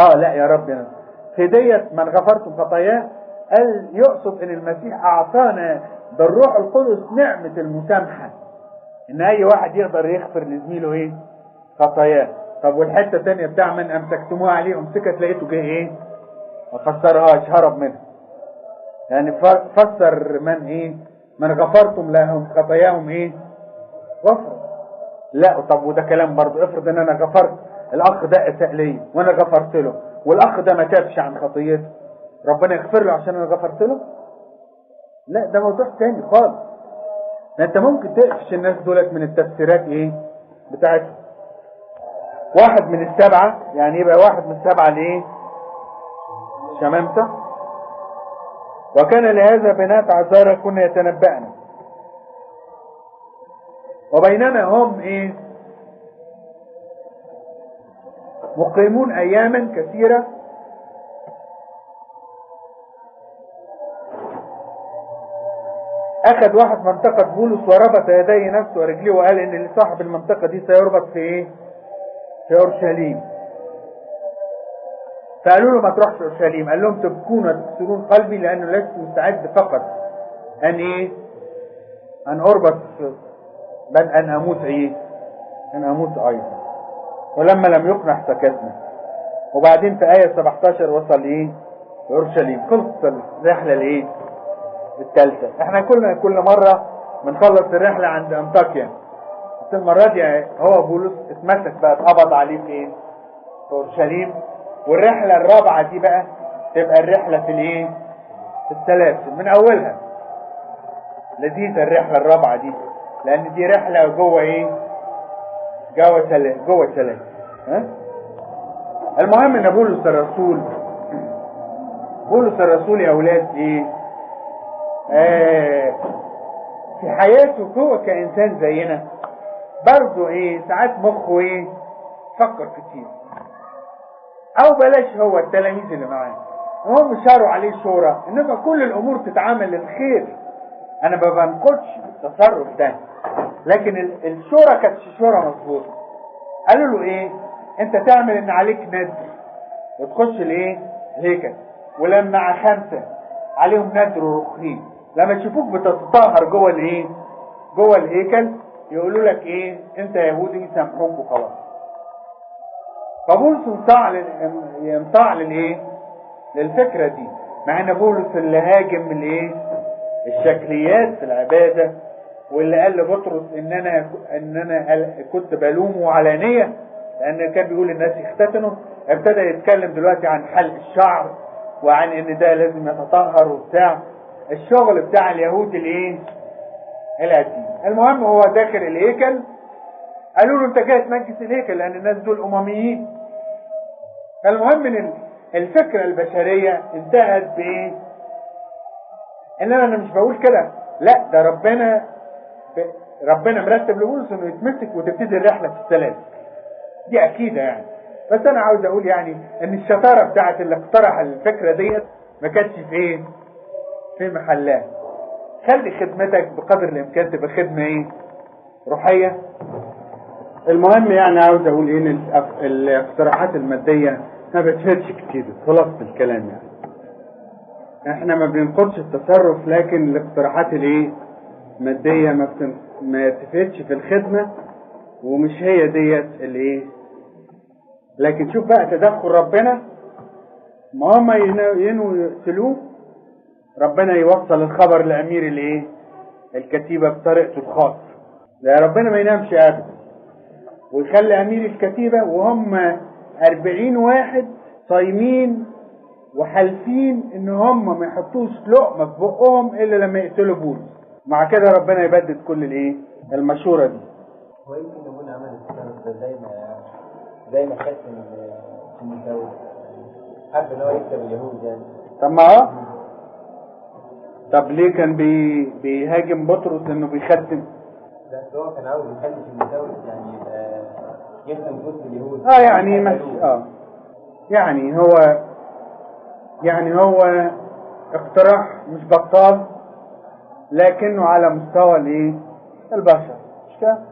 اه لا يا رب في ديت من غفرتم خطاياه قال يقصد ان المسيح اعطانا بالروح القدس نعمة المسامحة ان اي واحد يقدر يغفر لزميله ايه خطاياه طب والحتة الثانية بتاع من امسكتموها عليه امسكت لقيته جه ايه ما فسرهاش هرب منها يعني فسر من ايه من غفرتم لهم خطاياهم ايه غفر لا طب وده كلام برضه افرض ان انا غفرت الاخ ده اساء لي وانا غفرت له والاخ ده ما تابش عن خطيته ربنا يغفر له عشان انا غفرت له لا ده موضوع تاني خالص ده انت ممكن تقفش الناس دولت من التفسيرات ايه بتاعتهم واحد من السبعة يعني يبقى واحد من السبعة ليه شمامسة وكان لهذا بنات عذارى كنا يتنبأنا وبينما هم ايه مقيمون اياما كثيرة اخذ واحد منطقة بولس وربط يديه نفسه ورجليه وقال ان صاحب المنطقة دي سيربط في ايه في اورشليم فقالوا له ما تروحش اورشليم قال لهم تبكون وتكسرون قلبي لانه لست مستعد فقط ان ايه ان اربط بل ان اموت ايه ان اموت ايضا ولما لم يقنع سكتنا وبعدين في آية 17 وصل ايه اورشليم خلصت الرحلة الايه الثالثة احنا كلنا كل مرة بنخلص الرحلة عند انطاكيا بس المرة دي هو بولس اتمسك بقى اتقبض عليه فين في اورشليم والرحلة الرابعة دي بقى تبقى الرحلة في الايه في السلاسل من اولها لذيذة الرحلة الرابعة دي لان دي رحلة جوه ايه جوه سلام جوه سلام ها المهم ان بولس الرسول بولس الرسول يا اولاد ايه آه في حياته هو كانسان زينا برضه ايه ساعات مخه ايه فكر كتير او بلاش هو التلاميذ اللي معاه هم شاروا عليه شورى انما كل الامور تتعامل للخير انا ما بنقدش بالتصرف ده لكن الشورى كانت شورى مظبوطه قالوا له ايه انت تعمل ان عليك ندر وتخش الايه الهيكل ولما مع خمسه عليهم ندر ورخيم لما يشوفوك بتتطهر جوه الايه جوه الهيكل يقولوا لك ايه انت يهودي يسامحوك وخلاص فبولس انصاع ينصاع للايه للفكره دي مع ان بولس اللي هاجم الايه الشكليات في العباده واللي قال لبطرس ان انا ان انا كنت بلومه علانيه لان كان بيقول الناس يختتنوا ابتدى يتكلم دلوقتي عن حلق الشعر وعن ان ده لازم يتطهر وبتاع الشغل بتاع اليهود الايه القديم المهم هو داخل الهيكل قالوا له انت جاي تنجس الهيكل لان الناس دول امميين فالمهم ان الفكره البشريه انتهت بايه انما انا مش بقول كده لا ده ربنا ربنا مرتب لبولس انه يتمسك وتبتدي الرحله في السلام دي اكيده يعني بس انا عاوز اقول يعني ان الشطاره بتاعت اللي اقترح الفكره ديت ما كانتش في ايه في محلها خلي خدمتك بقدر الامكان تبقى خدمه ايه روحيه المهم يعني عاوز اقول ايه ان الاقتراحات الماديه ما بتفيدش كتير خلاصه الكلام يعني احنا ما بننقدش التصرف لكن الاقتراحات الايه ماديه ما بتن... ما تفيدش في الخدمه ومش هي ديت الايه لكن شوف بقى تدخل ربنا ما هم ينووا يقتلوه ربنا يوصل الخبر لامير الايه الكتيبه بطريقته الخاصه لا ربنا ما ينامش ابدا ويخلي امير الكتيبه وهم أربعين واحد صايمين وحالفين ان هم ما يحطوش لقمه في بقهم الا لما يقتلوا بولس مع كده ربنا يبدد كل الايه المشوره دي ويمكن يكون عمل التصرف ده زي ما زي ما ختم تيموثاوس حب ان هو يكسب اليهود يعني طب ما هو طب ليه كان بي بيهاجم بطرس انه بيختم بس هو كان عاوز يخلي تيموثاوس يعني يبقى يختم في وسط اليهود اه يعني مش اه يعني هو يعني هو اقتراح مش بطال لكنه على مستوى الايه البشر مش كده